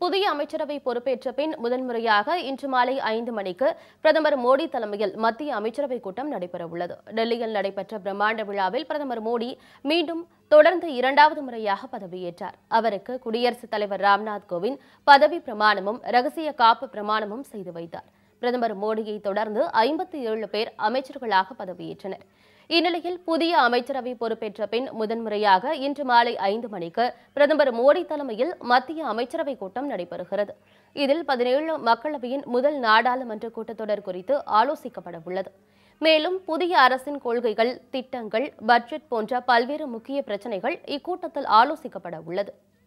புதிய அமைச்சரவை பொறுப்பேற்ற பின் முதன்முறையாக இன்று மாலை ஐந்து மணிக்கு பிரதமர் மோடி தலைமையில் மத்திய அமைச்சரவை கூட்டம் நடைபெறவுள்ளது டெல்லியில் நடைபெற்ற பிரம்மாண்ட விழாவில் பிரதமர் மோடி மீண்டும் தொடர்ந்து இரண்டாவது முறையாக பதவியேற்றார் அவருக்கு குடியரசுத் தலைவர் ராம்நாத் கோவிந்த் பதவி பிரமாணமும் ரகசிய காப்பு பிரமாணமும் செய்து வைத்தார் பிரதமர் மோடியை தொடர்ந்து ஐம்பத்தி ஏழு பேர் அமைச்சர்களாக பதவியேற்றனர் இந்நிலையில் புதிய அமைச்சரவை பொறுப்பேற்ற பின் முதன்முறையாக இன்று மாலை ஐந்து மணிக்கு பிரதமர் மோடி தலைமையில் மத்திய அமைச்சரவை கூட்டம் நடைபெறுகிறது இதில் பதினேழு மக்களவையின் முதல் நாடாளுமன்ற கூட்டத்தொடர் குறித்து ஆலோசிக்கப்பட உள்ளது மேலும் புதிய அரசின் கொள்கைகள் திட்டங்கள் பட்ஜெட் போன்ற பல்வேறு முக்கிய பிரச்சனைகள் இக்கூட்டத்தில் ஆலோசிக்கப்பட உள்ளது